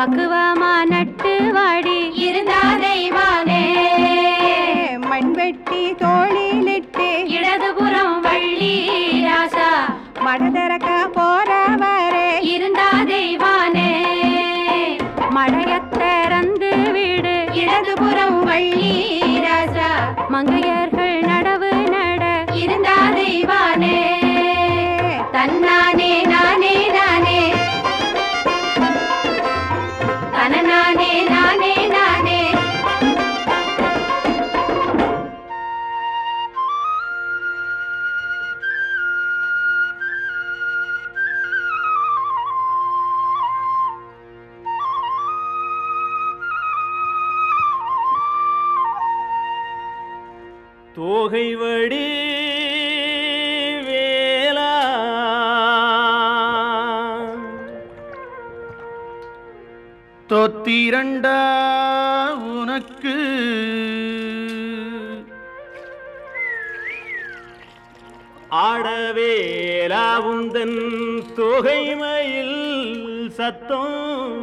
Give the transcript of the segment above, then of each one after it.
பக்குவமா நட்டு வாடி இருந்தா தெய்வானே மண்வெட்டி தோளிலிட்டு இடதுபுறம் வள்ளி ராசா மடதிறக்க போறவரே இருந்தா தெய்வானே மழையத் திறந்து வீடு இடதுபுறம் வள்ளி ராசா மங்கையர்கள் நடவு நட இருந்தா தெய்வானே தன்னானே நானே நானே தனநானே நானே நானே தோகை வடி வேலா தொத்திரண்டா உனக்கு ஆடவேலா உந்தன் தொகைமயில் சத்தம்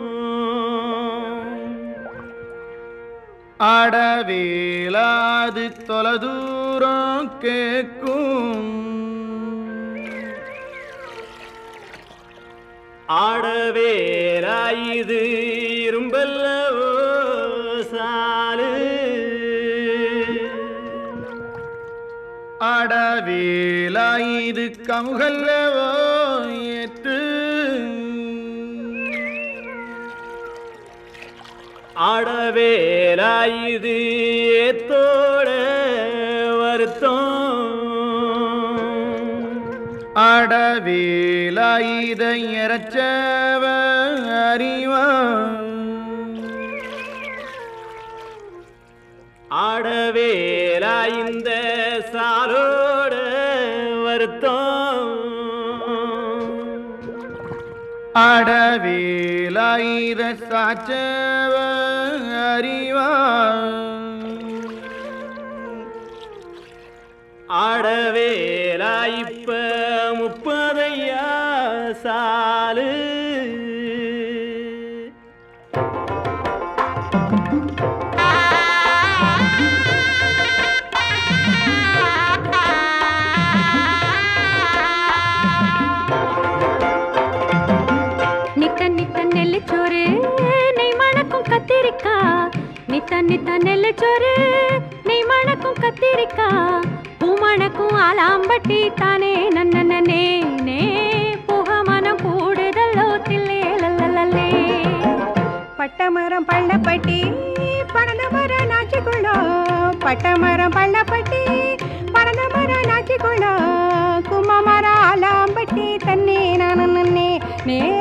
அடவேலாது தொலைதூரம் கேக்கும் ஆடவேலா இது இரும்பல்லவோ சாலு அடவேலா இது கமுகல்லவோ ஏற்று ஆடவேலா இது ஏத்தோட வருத்தம் ஆடவேலா இதை இறைச்சவ அறிவா ஆடவேலா இந்த சாலோட வருத்தம் அடவேலாயிர சாச்சவ அறிவா ஆடவேலா இப்ப முப்பதையா சாலு நித்த நித்த நெல்லுச்சோறு நெய் மணக்கும் கத்திரிக்கா நித்த நித்த நெல்லுச்சோறு நெய் மணக்கும் கத்திரிக்கா பூ மணக்கும் ஆலாம்பட்டி தானே நன்னே நே புக மனம் கூடுதல்லோ தில்லே லல்லலே பட்டமரம் பள்ளப்பட்டி பறந்த மரம் நாச்சிக்குள்ளோம் பட்டமரம் பள்ளப்பட்டி பறந்த மரம் நாச்சிக்குள்ளோம் கும்மமரம் ஆலாம்பட்டி தன்னே நான் நன்னே நே